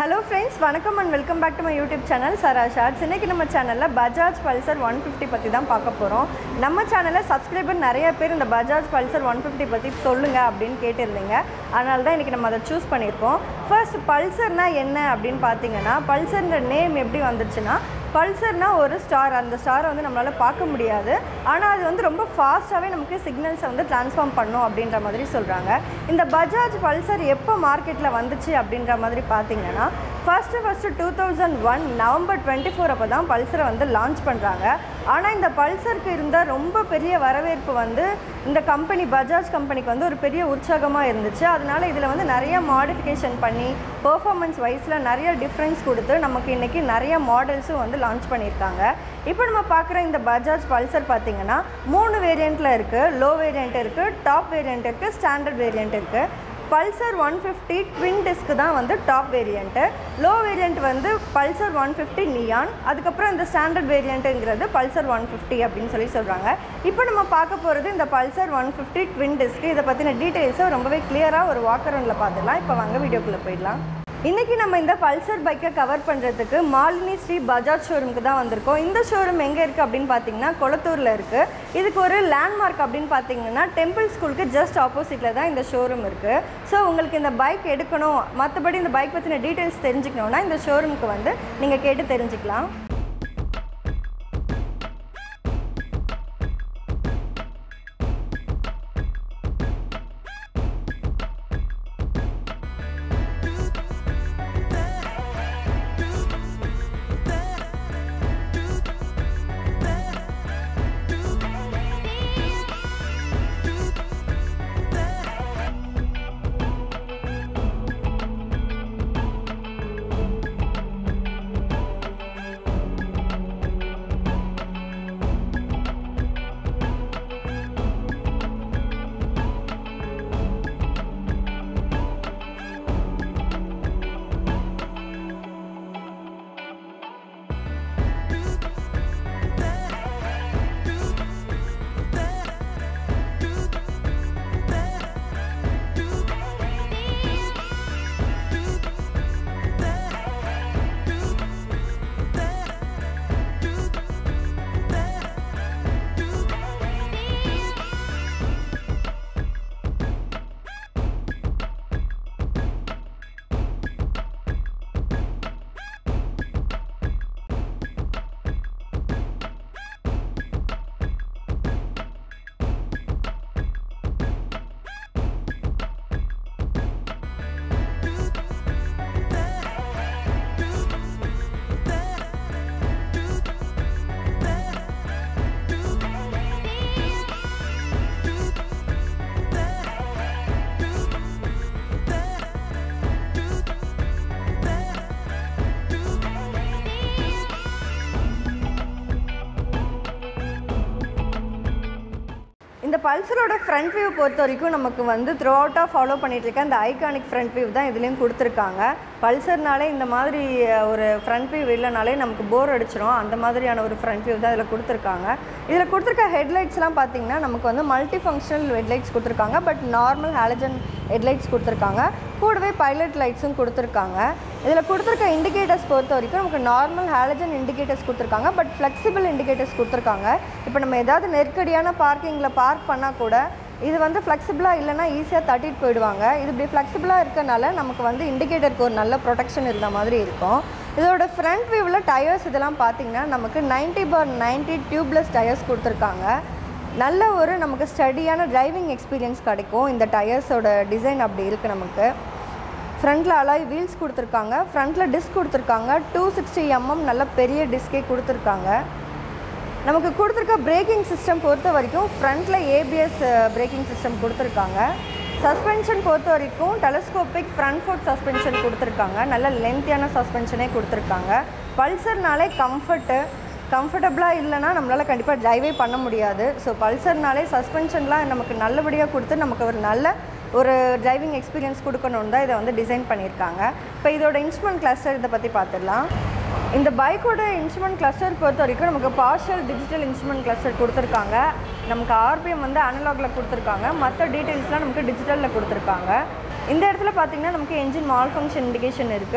hello friends வணக்கம் and welcome back to my YouTube channel Sara shorts இன்னைக்கு நம்ம சேனலில் பஜாஜ் பல்சர் ஒன் ஃபிஃப்டி பற்றி தான் பார்க்க போகிறோம் நம்ம சேனலில் சப்ஸ்கிரைபர் நிறைய பேர் இந்த பஜாஜ் பல்சர் ஒன் ஃபிஃப்டி பற்றி சொல்லுங்க அப்படின்னு கேட்டிருந்தீங்க அதனால தான் இன்றைக்கி நம்ம அதை சூஸ் பண்ணியிருக்கோம் ஃபர்ஸ்ட் பல்சர்னா என்ன அப்படின்னு பார்த்தீங்கன்னா பல்சர்ன்ற நேம் எப்படி வந்துச்சுன்னா பல்சர்னா ஒரு ஸ்டார் அந்த ஸ்டாரை வந்து நம்மளால் பார்க்க முடியாது ஆனால் அது வந்து ரொம்ப ஃபாஸ்ட்டாகவே நமக்கு சிக்னல்ஸை வந்து ட்ரான்ஸ்ஃபார்ம் பண்ணும் அப்படின்ற மாதிரி சொல்கிறாங்க இந்த பஜாஜ் பல்சர் எப்போ மார்க்கெட்டில் வந்துச்சு அப்படின்ற மாதிரி பார்த்தீங்கன்னா first first two thousand one November twenty four அப்போ தான் பல்சரை வந்து லான்ச் பண்ணுறாங்க ஆனால் இந்த பல்சருக்கு இருந்த ரொம்ப பெரிய வரவேற்பு வந்து இந்த கம்பெனி பஜாஜ் கம்பெனிக்கு வந்து ஒரு பெரிய உற்சாகமாக இருந்துச்சு அதனால இதில் வந்து நிறைய மாடிஃபிகேஷன் பண்ணி பெர்ஃபார்மன்ஸ் வைஸில் நிறைய டிஃப்ரென்ஸ் கொடுத்து நமக்கு இன்றைக்கி நிறைய மாடல்ஸும் வந்து லான்ச் பண்ணியிருக்காங்க இப்போ நம்ம பார்க்குற இந்த பஜாஜ் பல்சர் பார்த்தீங்கன்னா மூணு வேரியண்ட்டில் இருக்குது லோ வேரியண்ட் இருக்குது டாப் வேரியண்ட் இருக்குது ஸ்டாண்டர்ட் வேரியண்ட் இருக்குது Pulsar one fifty twin disc தான் வந்து டாப் வேரியண்ட்டு லோ வேரியண்ட் வந்து பல்சர் ஒன் ஃபிஃப்டி நியான் அதுக்கப்புறம் இந்த ஸ்டாண்டர்ட் வேரியண்ட்டுங்கிறது பல்சர் ஒன் ஃபிஃப்டி அப்படின்னு சொல்லி சொல்கிறாங்க இப்போ நம்ம பார்க்க போகிறது இந்த Pulsar one fifty twin disc இதை பற்றின டீட்டெயில்ஸை ரொம்பவே கிளியராக ஒரு வாக்கரனில் பார்த்துடலாம் இப்போ வாங்க வீடியோக்குள்ளே போயிடலாம் இன்றைக்கி நம்ம இந்த பல்சர் பைக்கை கவர் பண்ணுறதுக்கு மாலினி ஸ்ரீ பஜாஜ் ஷோரூமுக்கு தான் வந்திருக்கோம் இந்த ஷோரூம் எங்கே இருக்குது அப்படின்னு பார்த்தீங்கன்னா கொளத்தூரில் இருக்குது இதுக்கு ஒரு லேண்ட்மார்க் அப்படின்னு பார்த்தீங்கன்னா டெம்பிள் ஸ்கூலுக்கு ஜஸ்ட் ஆப்போசிட்டில் தான் இந்த ஷோரூம் இருக்குது ஸோ உங்களுக்கு இந்த பைக் எடுக்கணும் மற்றபடி இந்த பைக் பற்றின டீட்டெயில்ஸ் தெரிஞ்சுக்கணுன்னா இந்த ஷோரூமுக்கு வந்து நீங்கள் கேட்டு தெரிஞ்சுக்கலாம் இந்த பல்சரோட ஃப்ரண்ட் வியூ பொறுத்த வரைக்கும் நமக்கு வந்து த்ரூ அவுட்டாக ஃபாலோ பண்ணிட்டு இருக்க அந்த ஐகானிக் ஃப்ரண்ட் வியூ தான் இதுலேயும் கொடுத்துருக்காங்க பல்சர்னாலே இந்த மாதிரி அஹ், ஒரு ஃப்ரண்ட் வியூ இல்லைனாலே நமக்கு போர் அடிச்சிரும் அந்த மாதிரியான ஒரு ஃப்ரண்ட் வியூ தான் இதில் கொடுத்துருக்காங்க இதில் கொடுத்துருக்க ஹெட்லைட்ஸ்லாம் பார்த்தீங்கன்னா நமக்கு வந்து மல்டி ஃபங்க்ஷனல் ஹெட்லைட்ஸ் கொடுத்துருக்காங்க பட் நார்மல் ஹாலஜன் ஹெட்லைட்ஸ் கொடுத்துருக்காங்க கூடவே பைலட் லைட்ஸும் கொடுத்துருக்காங்க இதில் கொடுத்துருக்க இண்டிகேட்டர்ஸ் பொறுத்த வரைக்கும் நமக்கு நார்மல் ஹாலஜன் இண்டிகேட்டர்ஸ் கொடுத்துருக்காங்க பட் ஃப்ளெக்சிபிள் இண்டிகேட்டர்ஸ் கொடுத்துருக்காங்க இப்போ நம்ம ஏதாவது நெருக்கடியான பார்க்கிங்கில் பார்க் பண்ணால் கூட இது வந்து ஃப்ளெக்சிபிளாக இல்லைன்னா ஈஸியாக தட்டிட்டு போயிடுவாங்க இது இப்படி ஃப்ளெக்சிபிளாக இருக்கனால நமக்கு வந்து இண்டிகேட்டருக்கு ஒரு நல்ல ப்ரொடெக்ஷன் இருந்த மாதிரி இருக்கும் இதோட ஃப்ரண்ட் வியூவில் டயர்ஸ் இதெல்லாம் பார்த்தீங்கன்னா நமக்கு 90 பார் 90 டியூப்லெஸ் டயர்ஸ் கொடுத்துருக்காங்க நல்ல ஒரு நமக்கு ஸ்டடியான டிரைவிங் எக்ஸ்பீரியன்ஸ் கிடைக்கும் இந்த டயர்ஸோட டிசைன் அப்படி இருக்குது நமக்கு ஃப்ரண்ட்டில் அலாய் வீல்ஸ் கொடுத்துருக்காங்க ஃப்ரண்ட்டில் டிஸ்க் கொடுத்துருக்காங்க டூ சிக்ஸ்டி எம்எம் நல்ல பெரிய டிஸ்கே கொடுத்துருக்காங்க நமக்கு கொடுத்துருக்க பிரேக்கிங் சிஸ்டம் பொறுத்த வரைக்கும் ஃப்ரண்ட்டில் ஏபிஎஸ் பிரேக்கிங் சிஸ்டம் கொடுத்துருக்காங்க சஸ்பென்ஷன் பொறுத்த வரைக்கும் டெலஸ்கோபிக் ஃப்ரண்ட் ஃபுட் சஸ்பென்ஷன் கொடுத்துருக்காங்க நல்ல லென்த்தியான சஸ்பென்ஷனே கொடுத்துருக்காங்க பல்சர்னாலே கம்ஃபர்ட்டு கம்ஃபர்டபுளாக இல்லைன்னா நம்மளால் கண்டிப்பாக டிரைவே பண்ண முடியாது ஸோ பல்சர்னாலே சஸ்பென்ஷன்லாம் நமக்கு நல்லபடியாக கொடுத்து நமக்கு ஒரு நல்ல ஒரு டிரைவிங் எக்ஸ்பீரியன்ஸ் கொடுக்கணுன்னு தான் இதை வந்து டிசைன் பண்ணியிருக்காங்க இப்போ இதோட இன்ஸ்ட்ருமெண்ட் கிளஸ்டர் இதை பற்றி பார்த்துடலாம் இந்த பைக்கோட இன்ஸ்ட்ருமெண்ட் கிளஸ்டர் பொறுத்த வரைக்கும் நமக்கு பார்ஷல் டிஜிட்டல் இன்ஸ்ட்ருமெண்ட் கிளஸ்டர் கொடுத்துருக்காங்க நமக்கு ஆர்பிஎம் வந்து அனலாகில் கொடுத்துருக்காங்க மற்ற டீட்டெயில்ஸ்லாம் நமக்கு டிஜிட்டலில் கொடுத்துருக்காங்க இந்த இடத்துல பார்த்தீங்கன்னா நமக்கு என்ஜின் மால் ஃபங்க்ஷன் இண்டிகேஷன் இருக்குது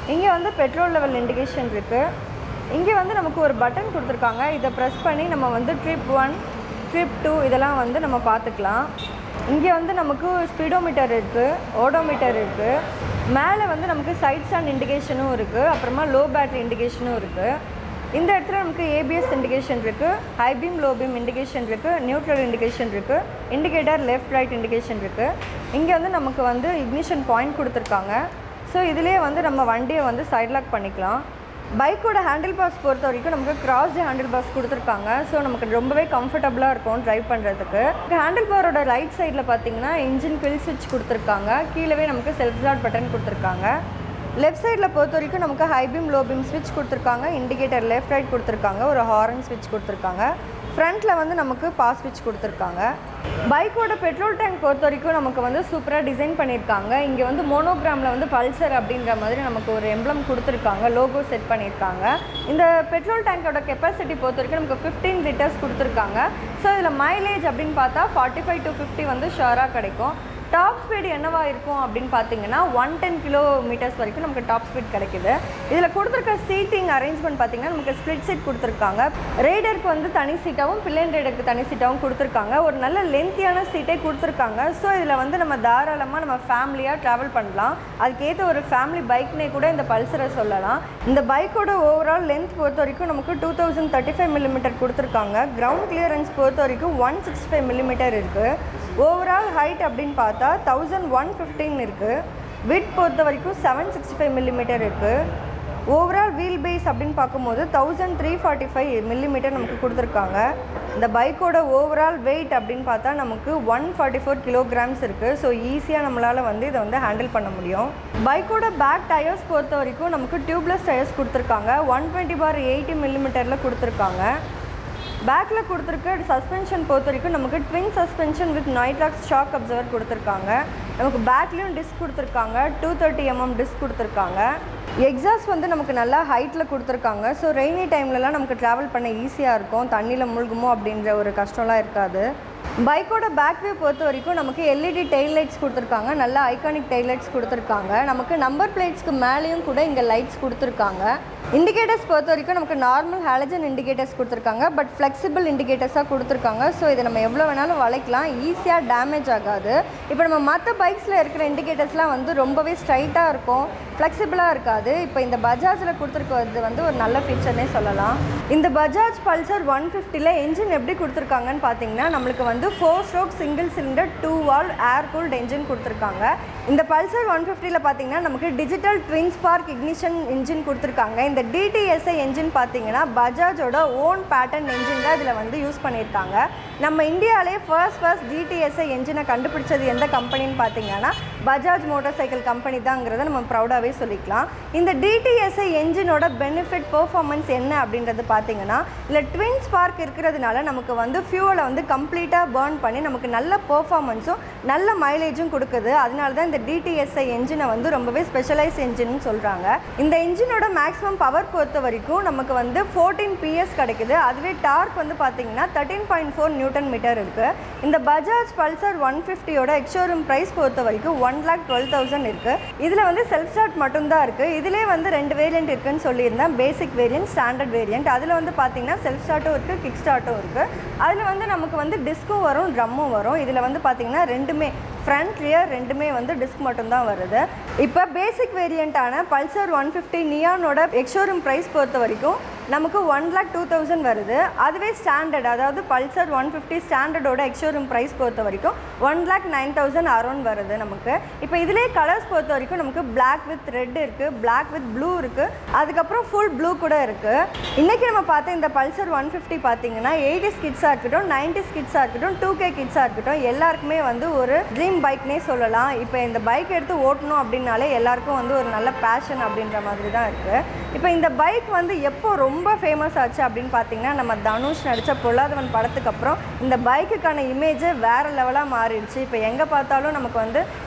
இங்கே வந்து பெட்ரோல் லெவல் இண்டிகேஷன் இருக்குது இங்கே வந்து நமக்கு ஒரு பட்டன் கொடுத்துருக்காங்க இதை ப்ரெஸ் பண்ணி நம்ம வந்து ட்ரிப் ஒன் ட்ரிப் டூ இதெல்லாம் வந்து நம்ம பார்த்துக்கலாம் இங்கே வந்து நமக்கு ஸ்பீடோமீட்டர் இருக்குது ஓடோமீட்டர் இருக்குது மேலே வந்து நமக்கு சைட் ஸ்டாண்ட் இண்டிகேஷனும் இருக்குது அப்புறமா லோ பேட்டரி இண்டிகேஷனும் இருக்குது இந்த இடத்துல நமக்கு ஏபிஎஸ் இண்டிகேஷன் இருக்குது high beam low beam indication இருக்குது நியூட்ரல் இண்டிகேஷன் இருக்குது இண்டிகேட்டர் லெஃப்ட் ரைட் இண்டிகேஷன் இருக்குது இங்கே வந்து நமக்கு வந்து இக்னிஷன் பாயிண்ட் கொடுத்துருக்காங்க ஸோ இதுலேயே வந்து நம்ம வண்டியை வந்து சைட் லாக் பண்ணிக்கலாம் பைக்கோட ஹேண்டில் பாஸ் பொறுத்த வரைக்கும் நமக்கு கிராஸ் ஹேண்டில் பாஸ் கொடுத்துருக்காங்க ஸோ நமக்கு ரொம்பவே கம்ஃபர்டபுளாக இருக்கும் ட்ரைவ் பண்ணுறதுக்கு ஹேண்டில் பாரோட ரைட் சைடில் பார்த்தீங்கன்னா இன்ஜின் பில் சுவிட்ச் கொடுத்துருக்காங்க கீழவே நமக்கு செல்ஃப் ஸ்டார்ட் பட்டன் கொடுத்துருக்காங்க லெஃப்ட் சைடில் பொறுத்த வரைக்கும் நமக்கு ஹை பீம் லோ பீம் ஸ்விட்ச் கொடுத்துருக்காங்க இண்டிகேட்டர் லெஃப்ட் ரைட் கொடுத்துருக்காங்க ஒரு ஹாரன் ஸ்விட்ச் கொடுத்துருக்காங்க ஃப்ரண்ட்டில் வந்து நமக்கு பாஸ் ஸ்விட்ச் கொடுத்துருக்காங்க பைக்கோட பெட்ரோல் டேங்க் பொறுத்த வரைக்கும் நமக்கு வந்து சூப்பராக டிசைன் பண்ணியிருக்காங்க இங்கே வந்து மோனோகிராமில் வந்து பல்சர் அப்படின்ற மாதிரி நமக்கு ஒரு எம்ப்ளம் கொடுத்துருக்காங்க லோகோ செட் பண்ணியிருக்காங்க இந்த பெட்ரோல் டேங்கோட கெப்பாசிட்டி பொறுத்த வரைக்கும் நமக்கு ஃபிஃப்டீன் லிட்டர்ஸ் கொடுத்துருக்காங்க ஸோ இதில் மைலேஜ் அப்படின்னு பார்த்தா ஃபார்ட்டி ஃபைவ் டு ஃபிஃப்டி வந்து ஷுவராக கிடைக்கும் டாப் ஸ்பீடு என்னவா இருக்கும் அப்படின்னு பார்த்தீங்கன்னா ஒன் டென் கிலோமீட்டர்ஸ் வரைக்கும் நமக்கு டாப் ஸ்பீட் கிடைக்குது இதில் கொடுத்துருக்க சீட்டிங் அரேஞ்ச்மெண்ட் பார்த்தீங்கன்னா நமக்கு ஸ்ப்ளிட் சீட் கொடுத்துருக்காங்க ரைடருக்கு வந்து தனி சீட்டாகவும் பில்லைன் ரைடருக்கு தனி சீட்டாகவும் கொடுத்துருக்காங்க ஒரு நல்ல லென்த்தியான சீட்டே கொடுத்துருக்காங்க ஸோ இதில் வந்து நம்ம தாராளமாக நம்ம ஃபேமிலியாக ட்ராவல் பண்ணலாம் அதுக்கேற்ற ஒரு ஃபேமிலி பைக்னே கூட இந்த பல்சரை சொல்லலாம் இந்த பைக்கோட ஓவரால் லென்த் பொறுத்த வரைக்கும் நமக்கு two thousand thirty five millimetre கொடுத்துருக்காங்க கிரவுண்ட் கிளியரன்ஸ் பொறுத்த வரைக்கும் ஒன் சிக்ஸ்டி ஃபைவ் மில்லிமீட்டர் இருக்குது ஓவரால் ஹைட் அப்படின்னு பார்த்தா தௌசண்ட் ஒன் ஃபிஃப்டீன் இருக்குது விட் பொறுத்த வரைக்கும் செவன் சிக்ஸ்டி ஃபைவ் மில்லிமீட்டர் இருக்குது ஓவரால் வீல் பேஸ் அப்படின்னு பார்க்கும்போது thousand three forty five millimetre நமக்கு கொடுத்துருக்காங்க இந்த பைக்கோட ஓவரால் வெயிட் அப்படின்னு பார்த்தா நமக்கு ஒன் ஃபார்ட்டி ஃபோர் கிலோகிராம்ஸ் இருக்குது ஸோ ஈஸியாக நம்மளால் வந்து இதை வந்து ஹேண்டில் பண்ண முடியும் பைக்கோட பேக் டயர்ஸ் பொறுத்த வரைக்கும் நமக்கு டியூப்லெஸ் டயர்ஸ் கொடுத்துருக்காங்க ஒன் டுவெண்ட்டி பார் எயிட்டி மில்லிமீட்டரில் கொடுத்துருக்காங்க பேக்கில் கொடுத்துருக்க சஸ்பென்ஷன் பொறுத்த வரைக்கும் நமக்கு twin suspension with nitrox shock absorber கொடுத்துருக்காங்க நமக்கு பேக்லேயும் டிஸ்க் கொடுத்துருக்காங்க டூ தேர்ட்டி எம்எம் டிஸ்க் கொடுத்துருக்காங்க எக்ஸாஸ்ட் வந்து நமக்கு நல்லா ஹைட்டில் கொடுத்துருக்காங்க ஸோ ரெய்னி டைம்லலாம் நமக்கு ட்ராவல் பண்ண ஈஸியாக இருக்கும் தண்ணியில் முழுகுமோ அப்படின்ற ஒரு கஷ்டம்லாம் இருக்காது பைக்கோட பேக் வியூ பொறுத்த வரைக்கும் நமக்கு எல்இடி டெய்ல் லைட்ஸ் கொடுத்துருக்காங்க நல்ல ஐகானிக் டெய்ல் லைட்ஸ் கொடுத்துருக்காங்க நமக்கு நம்பர் பிளேட்ஸ்க்கு மேலேயும் கூட இங்கே லைட்ஸ் கொடுத்துருக்காங்க இண்டிகேட்டர்ஸ் பொறுத்த வரைக்கும் நமக்கு நார்மல் ஹாலஜன் இண்டிகேட்டர்ஸ் கொடுத்துருக்காங்க பட் ஃப்ளெக்சிபிள் இண்டிகேட்டர்ஸாக கொடுத்துருக்காங்க ஸோ இதை நம்ம எவ்வளோ வேணாலும் வளைக்கலாம் ஈஸியாக டேமேஜ் ஆகாது இப்போ நம்ம மற்ற பைக்ஸில் இருக்கிற இண்டிகேட்டர்ஸ்லாம் வந்து ரொம்பவே ஸ்ட்ரைட்டாக இருக்கும் ஃப்ளெக்சிபிளாக இருக்காது இப்போ இந்த பஜாஜில் கொடுத்துருக்கிறது வந்து ஒரு நல்ல ஃபீச்சர்னே சொல்லலாம் இந்த பஜாஜ் பல்சர் ஒன் ஃபிஃப்டியில் என்ஜின் எப்படி கொடுத்துருக்காங்கன்னு பார்த்தீங்கன்னா நம்மளுக்கு வந்து four stroke single cylinder two valve air cooled engine கொடுத்துருக்காங்க இந்த பல்சர் ஒன் ஃபிஃப்டியில் பார்த்தீங்கன்னா நமக்கு digital twin spark ignition engine கொடுத்துருக்காங்க இந்த டிடிஎஸ்ஐ என்ஜின் பார்த்தீங்கன்னா பஜாஜோட ஓன் பேட்டர்ன் என்ஜின் தான் இதில் வந்து யூஸ் பண்ணியிருக்காங்க நம்ம இந்தியாவிலே ஃபர்ஸ்ட் ஃபர்ஸ்ட் டிடிஎஸ்ஐ என்ஜினை கண்டுபிடிச்சது எந்த கம்பெனின்னு பார்த்தீங்கன்னா பஜாஜ் மோட்டார் சைக்கிள் கம்பெனி தாங்கிறத நம்ம ப்ரௌடாகவே சொல்லிக்கலாம் இந்த டிடிஎஸ்ஐ என்ஜினோட பெனிஃபிட் பெர்ஃபார்மன்ஸ் என்ன அப்படின்றது பார்த்தீங்கன்னா இல்லை ட்வின் ஸ்பார்க் இருக்கிறதுனால நமக்கு வந்து ஃபியூவலை வந்து கம்ப்ளீட்டாக பேர்ன் பண்ணி நமக்கு நல்ல பெர்ஃபார்மன்ஸும் நல்ல மைலேஜும் கொடுக்குது அதனால தான் இந்த டிடிஎஸ்ஐ என்ஜினை வந்து ரொம்பவே ஸ்பெஷலைஸ் என்ஜின்னு சொல்கிறாங்க இந்த என்ஜினோட மேக்ஸிமம் பவர் பொறுத்த வரைக்கும் நமக்கு வந்து ஃபோர்டீன் பிஎஸ் கிடைக்குது அதுவே டார்க் வந்து பார்த்தீங்கன்னா thirteen point four newton metre இருக்குது இந்த பஜாஜ் பல்சர் ஒன் ஃபிஃப்டியோட எக்ஷோரூம் ப்ரைஸ் பொறுத்த வரைக்கும் ஒன் லேக் டுவெல் தௌசண்ட் இருக்குது இதில் வந்து செல்ஃப் ஸ்டார்ட் மட்டும்தான் இருக்குது இதிலே வந்து ரெண்டு வேரியண்ட் இருக்குன்னு சொல்லியிருந்தேன் பேசிக் வேரியன்ட் ஸ்டாண்டர்ட் வேரியன்ட் அதில் வந்து பார்த்தீங்கன்னா செல்ஃப் ஸ்டார்ட்டும் இருக்குது கிக் ஸ்டார்ட்டும் இருக்குது அதில் வந்து நமக்கு வந்து டிஸ்க்கும் வரும் ட்ரம்மும் வரும் இதில் வந்து பார்த்தீங்கன்னா ரெண்டுமே ஃப்ரண்ட் ரியர் ரெண்டுமே வந்து டிஸ்க் மட்டும்தான் வருது இப்போ பேசிக் வேரியண்ட்டான பல்சர் ஒன் ஃபிஃப்டி நியானோட எக்ஷோரூம் ப்ரைஸ் பொறுத்த வரைக்கும் நமக்கு ஒன் லேக் டூ தௌசண்ட் வருது அதுவே ஸ்டாண்டர்ட் அதாவது பல்சர் ஒன் ஃபிஃப்டி ஸ்டாண்டர்டோட எக்ஷோரூம் ப்ரைஸ் பொறுத்த வரைக்கும் one lakh nine thousand around வருது நமக்கு இப்போ இதிலே கலர்ஸ் பொறுத்த வரைக்கும் நமக்கு பிளாக் வித் ரெட் இருக்குது பிளாக் வித் ப்ளூ இருக்குது அதுக்கப்புறம் ஃபுல் ப்ளூ கூட இருக்குது இன்றைக்கி நம்ம பார்த்த இந்த பல்சர் ஒன் ஃபிஃப்டி பார்த்தீங்கன்னா எயிட்டிஸ் கிட்ஸாக இருக்கட்டும் நைன்டிஸ் கிட்ஸாக இருக்கட்டும் டூ கே கிட்ஸாக இருக்கட்டும் எல்லாருக்குமே வந்து ஒரு ட்ரீம் பைக்னே சொல்லலாம் இப்போ இந்த பைக் எடுத்து ஓட்டணும் அப்படின்னாலே எல்லாருக்கும் வந்து ஒரு நல்ல பேஷன் அப்படின்ற மாதிரி தான் இருக்குது இப்போ இந்த பைக் வந்து எப்போ ரொம்ப ஃபேமஸ் ஆச்சு அப்படின்னு பார்த்தீங்கன்னா நம்ம தனுஷ் நடித்த பொல்லாதவன் படத்துக்கு அப்புறம் இந்த பைக்குக்கான இமேஜே வேறு லெவலாக மாறிடுச்சு இப்போ எங்கே பார்த்தாலும் நமக்கு வந்து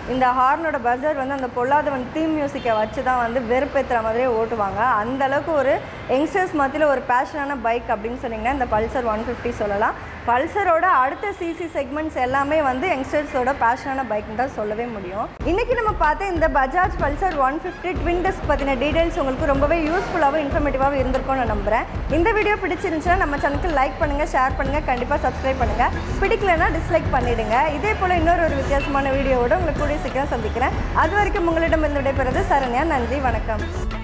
இந்த ஹார்னோட பஜர் வந்து அந்த பொல்லாதவன் தீம் மியூசிக்கை வச்சு தான் வந்து வெறுப்பேற்றுற மாதிரியே ஓட்டுவாங்க அந்த அளவுக்கு ஒரு யங்ஸ்டர்ஸ் மத்தியில் ஒரு பேஷனான பைக் அப்படின்னு சொன்னீங்கன்னா இந்த பல்சர் ஒன் ஃபிஃப்டி சொல்லலாம் பல்சரோட அடுத்த சிசி செக்மெண்ட்ஸ் எல்லாமே வந்து யங்ஸ்டர்ஸோட பேஷனான பைக்னு தான் சொல்லவே முடியும் இன்றைக்கி நம்ம பார்த்த இந்த Bajaj Pulsar one fifty twin disc பற்றின டீடைல்ஸ் உங்களுக்கு ரொம்பவே யூஸ்ஃபுல்லாகவும் இன்ஃபர்மேட்டிவாகவும் இருந்திருக்கும்னு நான் நம்புகிறேன் இந்த வீடியோ பிடிச்சிருந்துச்சுன்னா நம்ம சேனலுக்கு லைக் பண்ணுங்கள் ஷேர் பண்ணுங்கள் கண்டிப்பாக சப்ஸ்கிரைப் பண்ணுங்கள் பிடிக்கலனா டிஸ்லைக் பண்ணிவிடுங்க இதே போல் இன்னொரு ஒரு வித்தியாசமான வீடியோவோட உங்களை கூடிய சீக்கிரம் சந்திக்கிறேன் அது வரைக்கும் உங்களிடம் இருந்து விடைபெறுவது சரண்யா நன்றி வணக்கம்